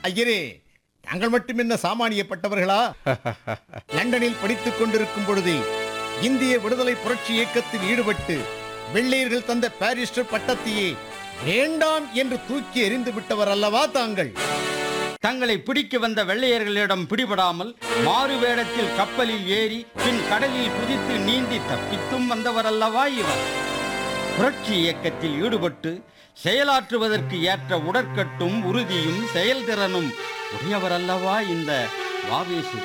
ஐயரே தாங்கள் மட்டும் என்ன சாமானியப்பட்டவர்களா லண்டனில் படித்துக் கொண்டிருக்கும் பொழுதே இந்திய விடுதலை புரட்சி இயக்கத்தில் ஈடுபட்டு வெள்ளையர்கள் தந்த பாரிஸ்டர் பட்டத்தையே வேண்டாம் என்று தூக்கி எறிந்து விட்டவர் அல்லவா தாங்கள் தங்களை பிடிக்க வந்த வெள்ளையர்களிடம் பிடிபடாமல் மாறு வேடத்தில் கப்பலில் ஏறி பின் கடலில் குதித்து நீந்தி தப்பித்தும் வந்தவரல்லவா இவர் புரட்சி இயக்கத்தில் ஈடுபட்டு செயலாற்றுவதற்கு ஏற்ற உடற்கட்டும் உறுதியும் செயல்திறனும் உடையவரல்லவா இந்த வாவேசு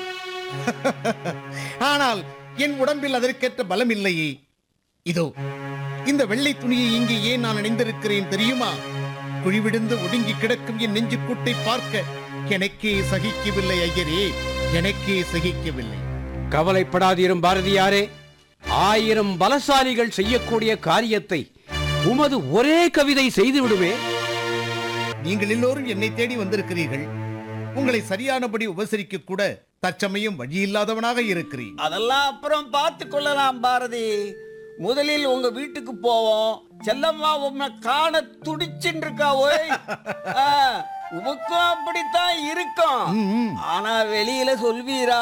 ஆனால் என் உடம்பில் அதற்கேற்ற பலம் இல்லையே இதோ இந்த வெள்ளை துணியை இங்கே ஏன் நான் அணிந்திருக்கிறேன் தெரியுமா குழிவிடுந்து ஒடுங்கி கிடக்கும் என் நெஞ்சுக்கூட்டை பார்க்க எனக்கே சகிக்கவில்லை ஐயரே எனக்கே சகிக்கவில்லை கவலைப்படாதீரும் பாரதியாரே ஆயிரம் பலசாலிகள் செய்யக்கூடிய காரியத்தை உமது ஒரே கவிதை செய்து விடுமே நீங்கள் எல்லோரும் என்னை தேடி வந்திருக்கிறீர்கள் உங்களை சரியானபடி உபசரிக்க கூட தற்சமயம் வழியில்லாதவனாக இருக்கிறேன் அதெல்லாம் அப்புறம் பார்த்து கொள்ளலாம் பாரதி முதலில் உங்க வீட்டுக்கு போவோம் செல்லம்மா உன்னை காண துடிச்சுட்டு இருக்கா ஓய் ஆ, உமக்கும் அப்படித்தான் இருக்கும் ம். ஆனா வெளியில சொல்வீரா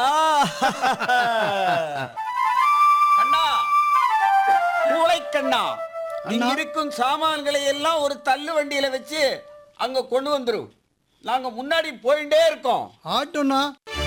கண்ணா மூளை கண்ணா இங்க இருக்கும் சாமான்களை எல்லாம் ஒரு தள்ளு வண்டியில வச்சு அங்க கொண்டு வந்துரும் நாங்க முன்னாடி போயிட்டே இருக்கோம் ஆட்டோண்ணா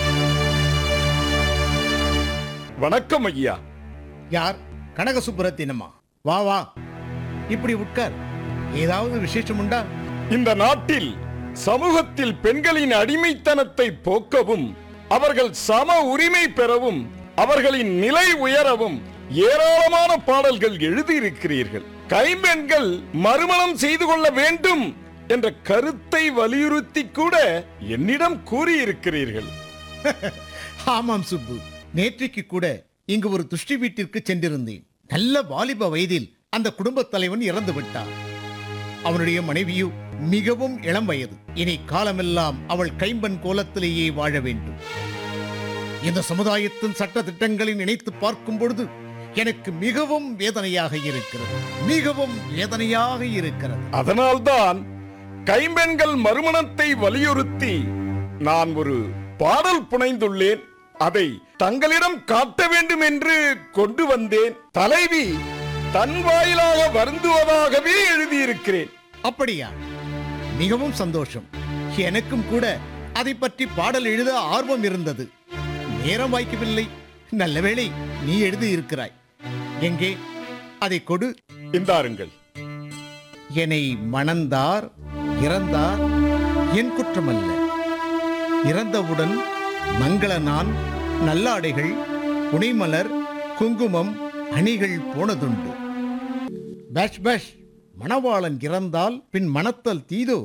வணக்கம் ஐயா யார் கனக சுப்புரத்தினமா வா வா இப்படி உட்கார் ஏதாவது விசேஷம் உண்டா இந்த நாட்டில் சமூகத்தில் பெண்களின் அடிமைத்தனத்தை போக்கவும் அவர்கள் சம உரிமை பெறவும் அவர்களின் நிலை உயரவும் ஏராளமான பாடல்கள் எழுதியிருக்கிறீர்கள் கைம்பெண்கள் மறுமணம் செய்து கொள்ள வேண்டும் என்ற கருத்தை வலியுறுத்தி கூட என்னிடம் கூறியிருக்கிறீர்கள் ஆமாம் சுப்பு நேற்றைக்கு கூட இங்கு ஒரு துஷ்டி வீட்டிற்கு சென்றிருந்தேன் நல்ல வாலிப வயதில் அந்த குடும்பத் தலைவன் இறந்து விட்டான் அவனுடைய மனைவியோ மிகவும் இளம் வயது இனி காலமெல்லாம் அவள் கைம்பன் கோலத்திலேயே வாழ வேண்டும் இந்த சமுதாயத்தின் சட்ட திட்டங்களை நினைத்து பார்க்கும் பொழுது எனக்கு மிகவும் வேதனையாக இருக்கிறது மிகவும் வேதனையாக இருக்கிறது அதனால்தான் கைம்பெண்கள் மறுமணத்தை வலியுறுத்தி நான் ஒரு பாடல் புனைந்துள்ளேன் அதை தங்களிடம் காட்ட வேண்டும் என்று கொண்டு வந்தேன் தலைவி தன் வாயிலாக வருந்துவதாகவே எழுதியிருக்கிறேன் அப்படியா மிகவும் சந்தோஷம் எனக்கும் கூட அதை பற்றி பாடல் எழுத ஆர்வம் இருந்தது நேரம் வாய்க்கவில்லை நல்ல வேளை நீ எழுதி இருக்கிறாய் எங்கே அதை கொடு இந்தாருங்கள் என்னை மணந்தார் இறந்தார் என் குற்றமல்ல இறந்தவுடன் மங்கள நான் நல்லாடைகள் புனைமலர் குங்குமம் அணிகள் போனதுண்டு பேஷ் பேஷ் மணவாளன் இறந்தால் பின் மணத்தல் தீதோ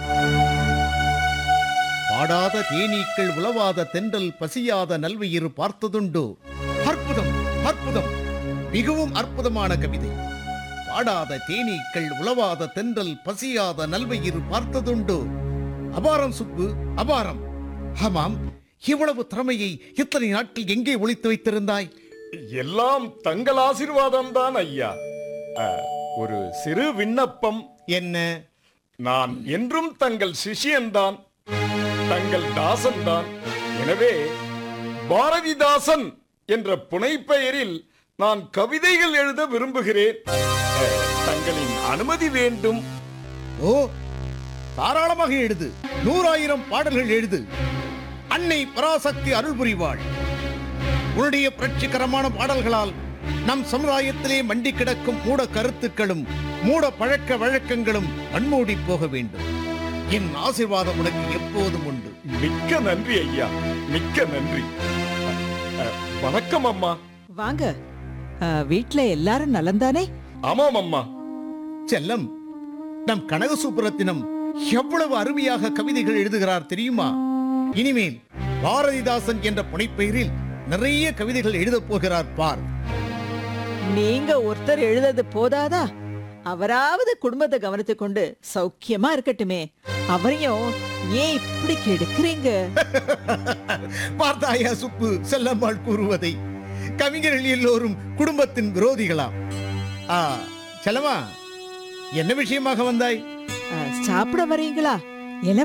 பாடாத தேனீக்கள் உலவாத தென்றல் பசியாத நல்வயிறு பார்த்ததுண்டோ அற்புதம் அற்புதம் மிகவும் அற்புதமான கவிதை பாடாத தேனீக்கள் உலவாத தென்றல் பசியாத நல்வயிறு பார்த்ததுண்டோ அபாரம் சுப்பு அபாரம் ஆமாம் இவ்வளவு திறமையை இத்தனை நாட்கள் எங்கே ஒளித்து வைத்திருந்தாய் எல்லாம் தங்கள் ஆசீர்வாதம் தான் ஐயா அ, ஒரு சிறு விண்ணப்பம் என்ன நான் என்றும் தங்கள் சிஷியன்தான் தங்கள் தாசன்தான் எனவே பாரதிதாசன் என்ற புனைப்பெயரில் நான் கவிதைகள் எழுத விரும்புகிறேன் அஹ், தங்களின் அனுமதி வேண்டும் ஓ தாராளமாக எழுது நூறாயிரம் பாடல்கள் எழுது அன்னை பராசக்தி அருள் புரிவாள் உன்னுடைய புரட்சிகரமான பாடல்களால் நம் சமுதாயத்திலே மண்டி கிடக்கும் மூட கருத்துக்களும் மூட பழக்க வழக்கங்களும் மண்மூடி போக வேண்டும் என் ஆசீர்வாதம் உனக்கு எப்போதும் உண்டு மிக்க நன்றி ஐயா மிக்க நன்றி அஹ், அஹ், வணக்கம் அம்மா வாங்க ஆ, வீட்ல எல்லாரும் நலந்தானே ஆமாம் அம்மா செல்லம் நம் கனக சுப்புரத்தினம் எவ்வளவு அருமையாக கவிதைகள் எழுதுகிறார் தெரியுமா இனிமேல் பாரதிதாசன் என்ற புனைப்பெயரில் நிறைய கவிதைகள் எழுதப் போகிறார் பார் நீங்க ஒருத்தர் எழுதது போதாதா அவராவது குடும்பத்தை கவனித்துக் கொண்டு சௌக்கியமா இருக்கட்டுமே அவரையும் ஏன் இப்படி கெடுக்கிறீங்க பார்த்தாயா சுப்பு செல்லம்மாள் கூறுவதை கவிஞர்கள் எல்லோரும் குடும்பத்தின் விரோதிகளாம் ஆ செல்லம்மா என்ன விஷயமாக வந்தாய் ஆ, சாப்பிட வரீங்களா